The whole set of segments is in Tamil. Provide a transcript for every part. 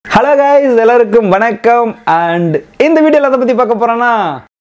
ஹலோ கைஸ் எல்லாருக்கும் வணக்கம் அண்ட் இந்த வீடியோவில் அதை பற்றி பார்க்க போகிறோன்னா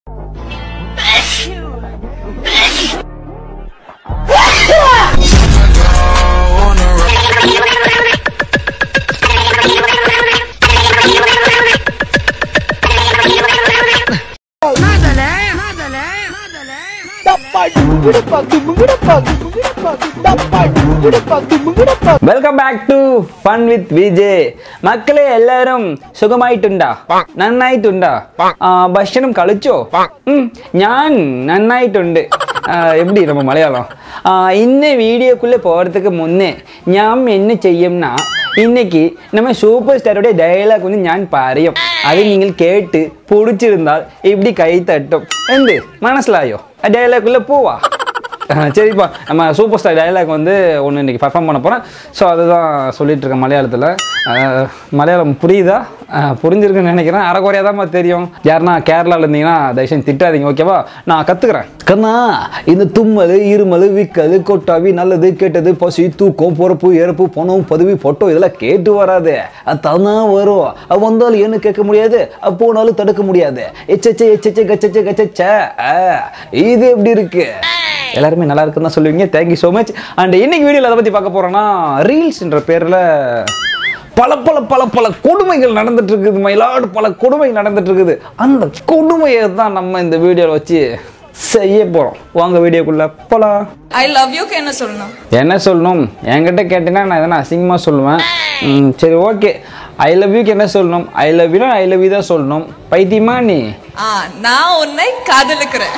welcome back to fun with VJ மக்களே എല്ലാവരും സുഖമായിട്ടുണ്ടാ നന്നായിട്ടുണ്ടാ ആ, ഭക്ഷണം കളിച്ചോ ഉം, ഞാൻ നന്നായിട്ടുണ്ട് ആ, எப்படி நம்ம மலையாளம் ஆ, இந்த வீடியோக்குள்ளே போகிறதுக்கு முன்னே ഞാൻ என்ன செய்யும்னா இன்னைக்கு நம்ம சூப்பர் ஸ்டாரோட டயலாக் வந்து ഞാൻ പറയും അത് നിങ്ങൾ കേട്ട് പിടിച്ചിരുന്നാൽ இப்படி கை தட்டும் എന്ത് മനസ്സിലായോ டயலாக்குள்ளே போவா அஹ் சரிப்பா நம்ம சூப்பர் ஸ்டார் டயலாக் வந்து ஒன்று இன்றைக்கி பர்ஃபார்ம் பண்ண போகிறேன் ஸோ அதுதான் சொல்லிட்டு இருக்கேன் மலையாளத்தில் அஹ் மலையாளம் புரியுதா அஹ் புரிஞ்சிருக்குன்னு நினைக்கிறேன் அரைக்குறையாக தான் தெரியும் யாருன்னா கேரளாவில் இருந்தீங்கன்னா தயவுசெய்து திட்டாதீங்க ஓகேவா நான் கற்றுக்குறேன் கண்ணா இந்த தும்மல் இருமல் விக்கல் கொட்டாவி நல்லது கெட்டது பசி தூக்கம் பொறுப்பு இறப்பு பணம் பதவி பொட்டோ இதெல்லாம் கேட்டு வராது அது தான் வரும் அது வந்தாலும் என்ன கேட்க முடியாது அது போனாலும் தடுக்க முடியாது எச்சச்சே எச்சச்சே கச்சச்சே கச்சச்ச இது எப்படி இருக்கு எல்லாருமே நல்லா இருக்குன்னு தான் சொல்லுவீங்க தேங்க்யூ ஸோ மச் அண்ட் இன்னைக்கு வீடியோவில் அதை பற்றி பார்க்க போகிறோன்னா ரீல்ஸ்ன்ற பேரில் பல பல பல பல கொடுமைகள் நடந்துட்டு இருக்குது மயிலாடு பல கொடுமைகள் நடந்துட்டு இருக்குது அந்த கொடுமையை தான் நம்ம இந்த வீடியோவில் வச்சு செய்ய போகிறோம் வாங்க வீடியோக்குள்ளே போகலாம் ஐ லவ் யூக்கு என்ன சொல்லணும் என்ன சொல்லணும் என்கிட்ட கேட்டீங்கன்னா நான் எதனா அசிங்கமாக சொல்லுவேன் ம், சரி ஓகே ஐ லவ் யூக்கு என்ன சொல்லணும் ஐ லவ் யூனா ஐ லவ் யூ தான் சொல்லணும் பைத்தியமா நீ ஆ நான் உன்னை காதலிக்கிறேன்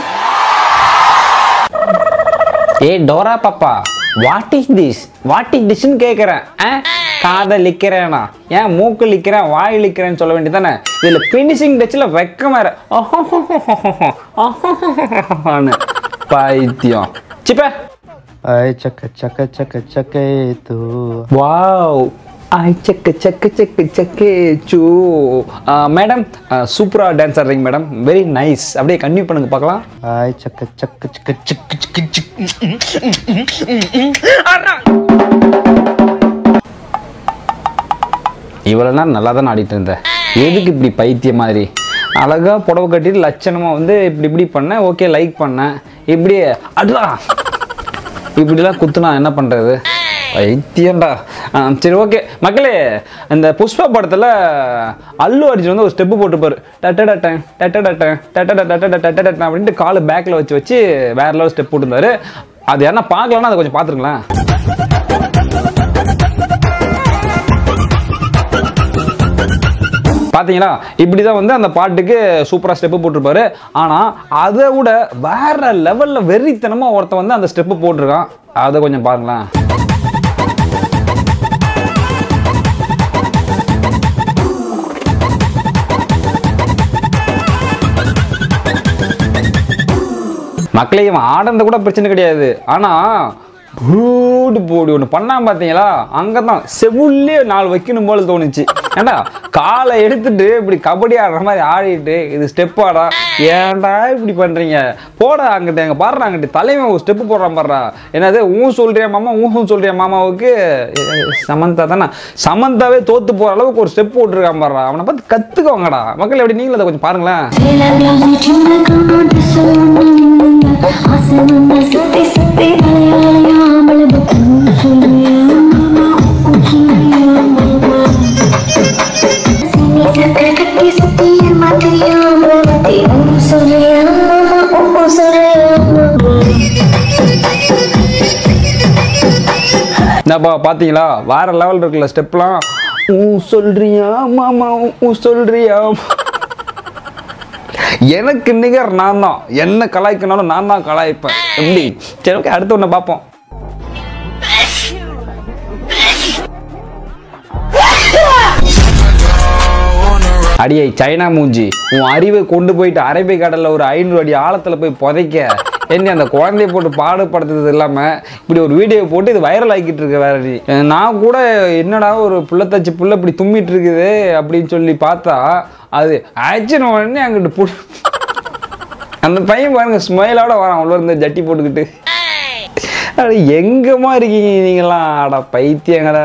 ஏ டோரா பாப்பா what is this what is திஸ்ன்னு கேட்குறேன் ஆ காதலிக்கிறேனா ஏன் மூக்கு லிக்கிறேன் வாய் லிக்கிறேன்னு சொல்ல வேண்டியதானே இதில் ஃபினிஷிங் டச்சில் வெக்கம் வேற ஆன்னு. பைத்தியம் சிப்ப Ay, chaka chaka chaka chaka tu. Wow ஐ செக்க செக்க செக்க செக்கே சூ மேடம் சூப்பராக டான்ஸ் ஆடுறீங்க மேடம் வெரி நைஸ் அப்படியே கன்டினியூ பண்ணுங்க பார்க்கலாம் Ay, chaka chaka chaka chaka chaka chaka. இவ்வளோ நேரம் நல்லா தான் ஆடிட்டு இருந்தேன் எதுக்கு இப்படி பைத்திய மாதிரி அழகா புடவை கட்டிட்டு லட்சணமாக வந்து இப்படி இப்படி பண்ணேன் ஓகே லைக் பண்ணேன் இப்படி அட்ரா இப்படிலாம் குத்துனா என்ன பண்ணுறது பைத்தியம்டா ஆ, சரி ஓகே மக்களே இந்த புஷ்பா படத்தில் அல்லு அர்ஜுன் வந்து ஒரு ஸ்டெப்பு போட்டுப்பாரு டட்டடட்டன் டட்டடட்டன் டட்டட டட்டட டட்டடட்டன் அப்படின்ட்டு காலு பேக்கில் வச்சு வச்சு வேற லெவல் ஸ்டெப் போட்டுருந்தாரு அது யாரா பார்க்கலன்னா அதை கொஞ்சம் பார்த்துருங்களேன் பாத்தீங்களா இப்படி தான் வந்து அந்த பாட்டுக்கு சூப்பராக ஸ்டெப்பு போட்டிருப்பாரு ஆனால் அதை விட வேற லெவலில் வெறித்தனமாக ஒருத்தன் வந்து அந்த ஸ்டெப்பு போட்டிருக்கான் அதை கொஞ்சம் பாருங்களேன் மக்களே இவன் ஆடந்த கூட பிரச்சனை கிடையாது ஆனா பூடு போடி ஒன்று பண்ணாம பார்த்தீங்களா அங்கே தான் செவுள்ளே நாலு வைக்கணும் போல தோணுச்சு ஏண்டா காலை எடுத்துட்டு இப்படி கபடி ஆடுற மாதிரி ஆடிட்டு இது ஸ்டெப் ஆடா ஏன்டா இப்படி பண்றீங்க போடா அங்கிட்ட எங்க பாடுறா அங்கிட்ட தலைவன் ஒரு ஸ்டெப்பு போடுறான் பாடுறா என்னது ஊன் சொல்றியா மாமா ஊன் சொல்றியா மாமாவுக்கு எ, சமந்தா தானே சமந்தாவே தோத்து போற அளவுக்கு ஒரு ஸ்டெப் போட்டுருக்கான் பாடுறா அவனை பார்த்து கத்துக்கோங்கடா மக்கள் எப்படி நீங்களும் அதை கொஞ்சம் பாருங்களேன் சுத்தி சுத்தி அலையாமல் சொல்லியா கட்டி சுத்திய மாதிரியாமல் சொல்லியா சொல்லியா என்னப்பா பார்த்தீங்களா வேற லெவல் இருக்குல்ல ஸ்டெப்லாம் ஊ சொல்றியா மாமா ஊ சொல்றியா எனக்கு நிகர் நான் தான் என்ன கலாய்க்கனாலும் நான் தான் கலாய்ப்பேன் எப்படி சரி ஓகே அடுத்து ஒன்று பார்ப்போம் அடியை சைனா மூஞ்சி உன் அறிவை கொண்டு போயிட்டு அரபிக் கடல்ல ஒரு ஐநூறு அடி ஆழத்துல போய் புதைக்க என்ன அந்த குழந்தைய போட்டு பாடுபடுத்துறது இல்லாம இப்படி ஒரு வீடியோ போட்டு இது வைரல் ஆக்கிட்டு இருக்க வேற நீ நான் கூட என்னடா ஒரு புள்ள தச்சு புள்ள இப்படி தும்மிட்டு இருக்குது அப்படின்னு சொல்லி பார்த்தா அது ஆக்ஷன் உடனே அங்கிட்டு புடி அந்த பையன் பாருங்க ஸ்மைலோட வரான் உள்ள இருந்து ஜட்டி போட்டுக்கிட்டு அட எங்கம்மா இருக்கீங்க நீங்களாம் அட பைத்தியங்கடா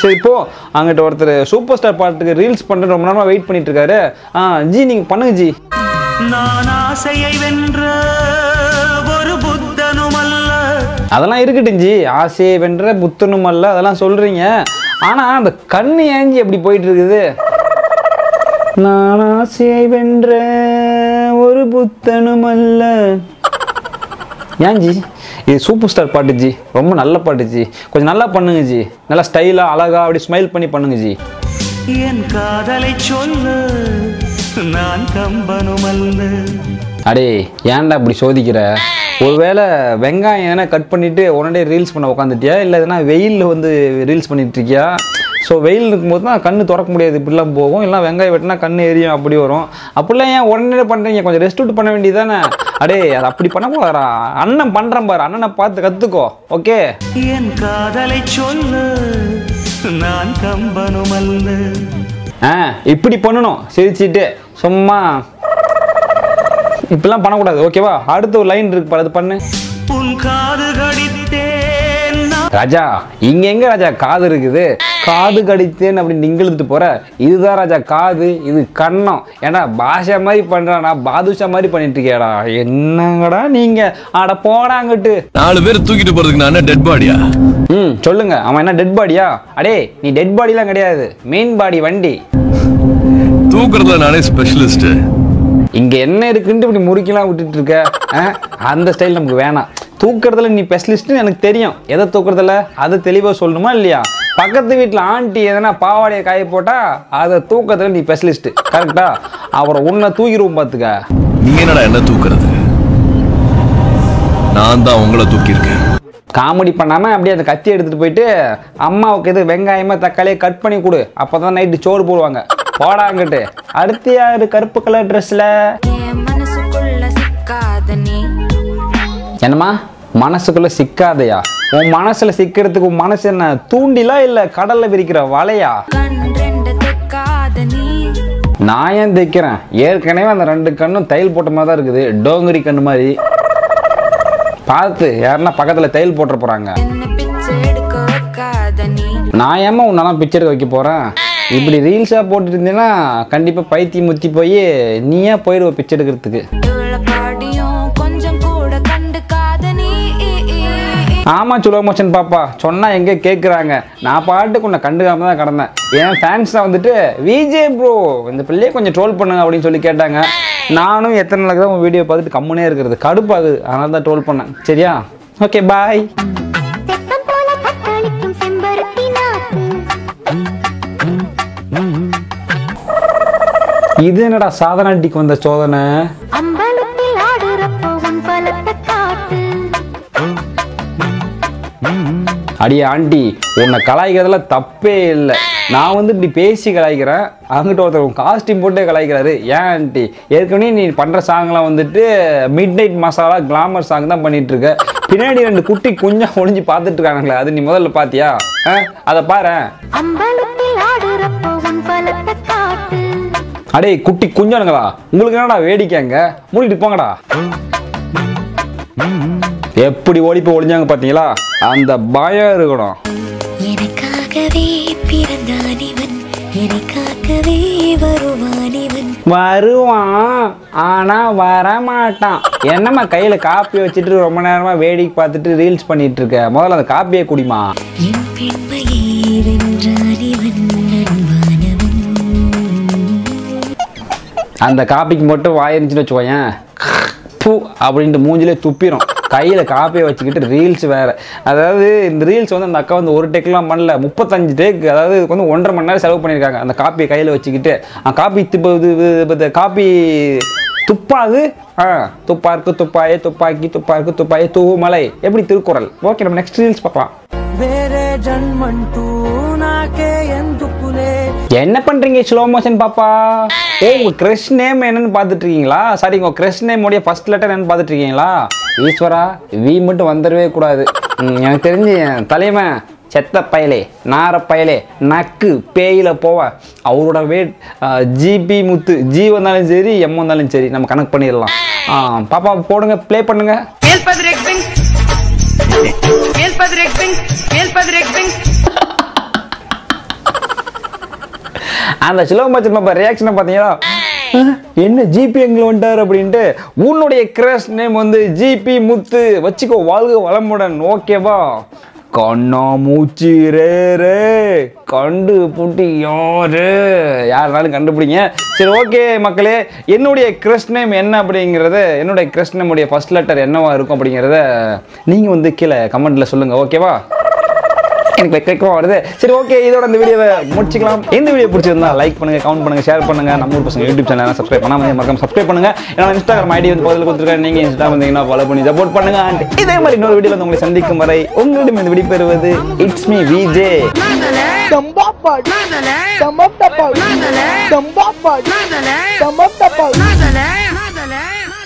சரி இப்போ அங்கிட்ட ஒருத்தர் சூப்பர் ஸ்டார் பாட்டுக்கு ரீல்ஸ் பண்ணுறது ரொம்ப நேரமாக வெயிட் பண்ணிட்டு இருக்காரு ஆ ஜி நீங்கள் பண்ணுங்க ஜி நான் ஆசையை வென்ற ஒரு புத்தனும் அல்ல அதெல்லாம் இருக்கட்டும் ஜி ஆசையை வென்ற புத்தனும் அல்ல அதெல்லாம் சொல்கிறீங்க ஆனால் அந்த கண்ணு ஏஞ்சி எப்படி போயிட்டு இருக்குது நான் ஆசையை வென்ற ஒரு புத்தனும் அல்ல ஏன் ஜி இது சூப்பர் ஸ்டார் பாட்டு ஜி ரொம்ப நல்ல பாட்டு ஜி கொஞ்சம் நல்லா பண்ணுங்க ஜி நல்லா ஸ்டைலாக அழகா அப்படி ஸ்மைல் பண்ணி பண்ணுங்க ஜி என் காதலை சொல்ல நான் கம்பனும் அல்ல அடே ஏன்டா இப்படி சோதிக்கிற ஒருவேளை வெங்காயம் எதனா கட் பண்ணிட்டு உடனே ரீல்ஸ் பண்ண உட்காந்துட்டியா இல்லை எதனா வெயிலில் வந்து ரீல்ஸ் பண்ணிட்டு இருக்கியா ஸோ வெயில் இருக்கும்போது தான் கண்ணு திறக்க முடியாது இப்படிலாம் போகும் இல்லை வெங்காயம் வெட்டினா கண்ணு எரியும் அப்படி வரும் அப்படிலாம் ஏன் உடனே பண்ணுறீங்க கொஞ்சம் ரெஸ்ட் விட்டு பண்ண வேண்டியதானே அடே அது அப்படி பண்ணக்கூடாதா அண்ணன் பண்ணுறேன் பாரு அண்ணனை பார்த்து கற்றுக்கோ ஓகே என் காதலை சொல்ல நான் கம்பனும் அல்ல ஆ இப்படி பண்ணணும் சிரிச்சிட்டு சும்மா இப்படிலாம் பண்ணக்கூடாது ஓகேவா அடுத்த ஒரு லைன் இருக்கு பாரு அது பண்ணு உன் காது கடித்தேன் நான் ராஜா இங்க எங்க ராஜா காது இருக்குது காது கடித்தேன் அப்படின்னு நீங்க இழுத்துட்டு போற இதுதான் ராஜா காது இது கண்ணம் ஏன்னா பாஷா மாதிரி பண்றானா பாதுஷா மாதிரி பண்ணிட்டு இருக்கியாடா என்னங்கடா நீங்க ஆட போடாங்கட்டு நாலு பேர் தூக்கிட்டு போறதுக்கு நான் டெட் பாடியா ம் சொல்லுங்க அவன் என்ன டெட் பாடியா அடே நீ டெட் பாடிலாம் கிடையாது மெயின் பாடி வண்டி தூக்குறதுல நானே ஸ்பெஷலிஸ்ட் இங்க என்ன இருக்குன்ட்டு இப்படி முறுக்கிலாம் விட்டுட்டு இருக்க ஆ? அந்த ஸ்டைல் நமக்கு வேணாம் தூக்குறதுல நீ ஸ்பெஷலிஸ்ட்னு எனக்கு தெரியும் எதை தூக்குறதுல அதை தெளிவாக சொல்லணுமா இல்லையா பக்கத்து வீட்டில் ஆண்டி எதனா பாவாடையை காய போட்டா அதை தூக்கறதுல நீ ஸ்பெஷலிஸ்ட் கரெக்டா அப்புறம் உன்னை தூக்கிடுவோம் பார்த்துக்க நீங்க என்னடா என்ன தூக்குறது நான் தான் உங்களை தூக்கியிருக்கேன் காமெடி பண்ணாம அப்படியே அந்த கத்தி எடுத்துட்டு போயிட்டு அம்மாவுக்கு எது வெங்காயமா தக்காளியை கட் பண்ணி கொடு அப்பதான் நைட்டு சோறு போடுவாங்க போடாங்கிட்டு அடுத்து யாரு கருப்பு கலர் ட்ரெஸ்ல என் மனசுக்குள்ள சிக்காத நீ என்னம்மா மனசுக்குள்ள சிக்காதையா உன் மனசுல சிக்கிறதுக்கு உன் மனசு என்ன தூண்டிலா இல்ல கடல்ல விரிக்கிற வலையா கண் ரெண்டு தெக்காத நீ நான் ஏன் தைக்கிறேன் ஏற்கனவே அந்த ரெண்டு கண்ணும் தையல் போட்ட மாதிரி தான் இருக்குது டோங்கரி கண்ணு மாதிரி பார்த்து யாருன்னா பக்கத்துல தையல் போட்டுற போறாங்க என்ன பிச்சை எடுக்க வைக்காத நீ நான் ஏமா உன்னெல்லாம் பிக்சர் வைக்க போறேன் இப்படி ரீல்ஸாக போட்டுட்டு இருந்தீங்கன்னா கண்டிப்பாக பைத்தியம் முத்தி போய் நீயே போயிடுவ பிக்சர் எடுக்கிறதுக்கு இவ்வளவு பாடியும் கொஞ்சம் கூட கண்டுக்காத நீ ஆமா சுலோ மோஷன் பாப்பா சொன்னா எங்க கேட்குறாங்க நான் பாட்டுக்கு உன்னை கண்டுக்காம தான் கிடந்தேன் என் ஃபேன்ஸ் தான் வந்துட்டு விஜே ப்ரோ இந்த பிள்ளையை கொஞ்சம் ட்ரோல் பண்ணுங்க அப்படின்னு சொல்லி கேட்டாங்க நானும் எத்தனை நாளைக்கு தான் உன் வீடியோ பார்த்துட்டு கம்முனே இருக்கிறது கடுப்பாகுது அதனால தான் ட்ரோல் பண்ணேன் சரியா ஓகே பாய் தெப்பம் போல தத்தளிக்கும் செம்பருத்தி நாக்கு இது என்னடா சாதனாட்டிக்கு வந்த சோதனை அம்பலத்தில் ஆடுறப்போ உன் பலத்தை காட்டு அடியே ஆண்டி உன்னை கலாய்க்கிறதுல தப்பே இல்லை நான் வந்து இப்படி பேசி கலாய்க்கிறேன் அங்கிட்ட ஒருத்தர் காஸ்டியூம் போட்டே கலாய்க்கிறாரு ஏன் ஆண்டி ஏற்கனவே நீ பண்ணுற சாங்லாம் வந்துட்டு midnight masala glamour song தான் பண்ணிட்டு இருக்க பின்னாடி ரெண்டு குட்டி கொஞ்சம் ஒளிஞ்சு பார்த்துட்டு இருக்கானுங்களே அது நீ முதல்ல பார்த்தியா ஆ? அதை பாரு அம்பலத்தில் ஆடுறப்போ உன் பலத்தை காட்டு அடே குட்டி குஞ்சானுங்களா உங்களுக்கு என்னடா வேடிக்கைங்க மூடிட்டு போங்கடா எப்படி ஓடி போய் ஒளிஞ்சாங்க பார்த்தீங்களா அந்த பயம் இருக்கணும் எனக்காகவே பிறந்தான் இவன் எனக்காகவே வருவான் இவன் வருவான் ஆனா வரமாட்டான் என்னம்மா கையில காப்பி வச்சுட்டு ரொம்ப நேரமா வேடிக்கை பார்த்துட்டு ரீல்ஸ் பண்ணிட்டு இருக்க முதல்ல அந்த காப்பியை குடிமா என் பெண்மையை வென்றான் இவன் அன்பானவன் அந்த காப்பிக்கு மட்டும் வாயிருந்துச்சுன்னு வச்சுக்கோயேன் பூ அப்படின்ட்டு மூஞ்சிலே துப்பிரும் கையில் காப்பியை வச்சுக்கிட்டு ரீல்ஸ் வேற அதாவது இந்த ரீல்ஸ் வந்து அந்த அக்கா வந்து ஒரு டேக்லாம் பண்ணல முப்பத்தஞ்சு டேக் அதாவது இதுக்கு வந்து ஒன்றரை மணி நேரம் செலவு பண்ணியிருக்காங்க அந்த காப்பியை கையில் வச்சுக்கிட்டு அந்த காப்பி துப்பு இது- இது- இது- இது காப்பி துப்பாது ஆ துப்பாருக்கு துப்பாயே துப்பாக்கி துப்பாருக்கு துப்பாயே தூமலை எப்படி திருக்குறள் ஓகே நம்ம நெக்ஸ்ட் ரீல்ஸ் பார்க்கலாம் వేరే జన్మంటూ నాకే ఎందుకులే என்ன பண்றீங்க ஸ்லோ மோஷன் பாப்பா ஓ உங்க கிரஷ் நேம் என்னன்னு பார்த்துட்டு இருக்கீங்களா சாரி உங்க கிரஷ் நேம் உடைய ஃபர்ஸ்ட் லெட்டர் என்னன்னு பார்த்துட்டு இருக்கீங்களா ஈஸ்வரா வி மட்டும் வந்துடவே கூடாது ம், எனக்கு தெரிஞ்சு என் தலைவன் செத்த பயலே நார பயலே நக்கு பேயில போவ அவரோட வெயிட் ஜிபி முத்து ஜி வந்தாலும் சரி எம் வந்தாலும் சரி நம்ம கணக்கு பண்ணிடலாம் ஆ, பாப்பா போடுங்க ப்ளே பண்ணுங்க Ele padre Ekbing. Ele padre Ekbing. Ele padre Ekbing. அந்த சிலோபாச்சன் பாப்பா ரியாக்ஷனை பார்த்தீங்களா அஹ், என்ன ஜிபி எங்க வந்துட்டார் அப்படின்ட்டு உன்னுடைய கிரஷ் நேம் வந்து ஜிபி முத்து வச்சுக்கோ வாழ்க வளமுடன் ஓகேவா கண்ணா மூச்சு ரே ரே கண்டு புட்டி யாரு யாருனாலும் கண்டுபிடிங்க சரி ஓகே மக்களே என்னுடைய கிரஷ் நேம் என்ன அப்படிங்கிறத என்னுடைய கிரஷ் நேமுடைய ஃபர்ஸ்ட் லெட்டர் என்னவா இருக்கும் அப்படிங்கிறத நீங்கள் வந்து கீழே கமெண்ட்டில் சொல்லுங்கள் ஓகேவா எனக்கு வெக்க வெக்கமா வருது சரி ஓகே இதோட இந்த வீடியோவை முடிச்சுக்கலாம் இந்த வீடியோ பிடிச்சிருந்தா லைக் பண்ணுங்க கமெண்ட் பண்ணுங்க ஷேர் பண்ணுங்க நம்ம ஊர் பசங்க யூடியூப் சேனல் சப்ஸ்கிரைப் பண்ணாம மறக்காம சப்ஸ்கிரைப் பண்ணுங்க என்னோட இன்ஸ்டாகிராம் ஐடி வந்து பதில் கொடுத்துருக்கேன் நீங்க இன்ஸ்டா வந்தீங்கன்னா ஃபாலோ பண்ணி சப்போர்ட் பண்ணுங்க and இதே மாதிரி இன்னொரு வீடியோல வந்து உங்களை சந்திக்கும் வரை உங்களிடம் இந்த விடைபெறுவது இட்ஸ் மீ விஜே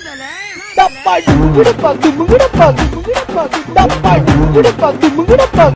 Tapa,